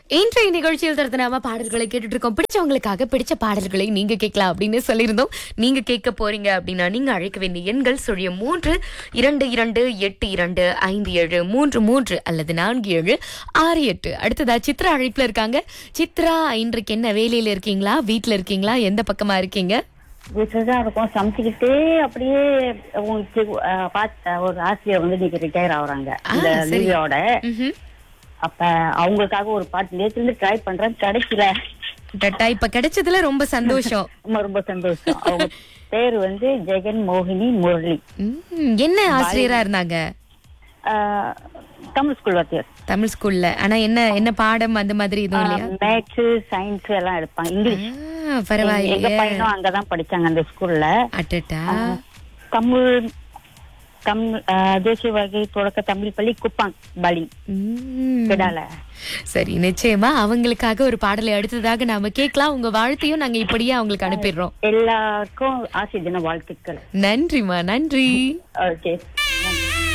இன்றைய நிகழ்ச்சியில் தரத்து நாம பாடல்களை கேட்டுட்டு இருக்கோம் பிடிச்சவங்களுக்காக பிடிச்ச பாடல்களை நீங்க கேட்கலாம் அப்படின்னு சொல்லியிருந்தோம் நீங்க கேட்க போறீங்க அப்படின்னா நீங்க அழைக்க வேண்டிய எண்கள் சுழிய மூன்று இரண்டு இரண்டு எட்டு இரண்டு ஐந்து ஏழு மூன்று மூன்று அல்லது நான்கு ஏழு ஆறு எட்டு அடுத்ததா சித்ரா அழைப்புல இருக்காங்க சித்ரா இன்றைக்கு என்ன வேலையில இருக்கீங்களா வீட்ல இருக்கீங்களா எந்த பக்கமா இருக்கீங்க வீட்டுலதான் இருக்கும் சமைச்சுக்கிட்டே அப்படியே உங்களுக்கு அஹ், பார்த்த ஒரு ஆசிரியர் வந்து இன்னைக்கு ரிட்டையர் ஆகுறாங்க இந்த சரி. லீவோட ம்ஹும். அப்ப அவங்களுக்காக ஒரு பாட்டு நேத்துல இருந்து ட்ரை பண்றேன் கிடைக்கல டட்டா இப்ப கிடைச்சதுல ரொம்ப சந்தோஷம் ரொம்ப ரொம்ப சந்தோஷம் அவங்க பேரு வந்து ஜெகன் மோகினி முரளி ம், என்ன ஆசிரியரா இருந்தாங்க அஹ், தமிழ் ஸ்கூல் வாத்தியார் தமிழ் ஸ்கூல்ல ஆனா என்ன என்ன பாடம் அந்த மாதிரி எதுவும் இல்லையா மேத்ஸ் சயின்ஸ் எல்லாம் எடுப்பாங்க இங்கிலீஷ் ஆ, எங்க பரவாயில்லையே பையனும் அங்கதான் படிச்சாங்க அந்த ஸ்கூல்ல அட்டட்டா தமிழ் தமிழ் அஹ், தேசிய வகை தொடக்க தமிழ் பள்ளி குப்பாங் பலி ம். கிடால சரி நிச்சயமா அவங்களுக்காக ஒரு பாடலை அடுத்ததாக நாம கேட்கலாம் உங்க வாழ்த்தையும் நாங்க இப்படியே அவங்களுக்கு அனுப்பிடுறோம் எல்லாருக்கும் ஆசிரியர் தின வாழ்த்துக்கள் நன்றிமா நன்றி ஓகே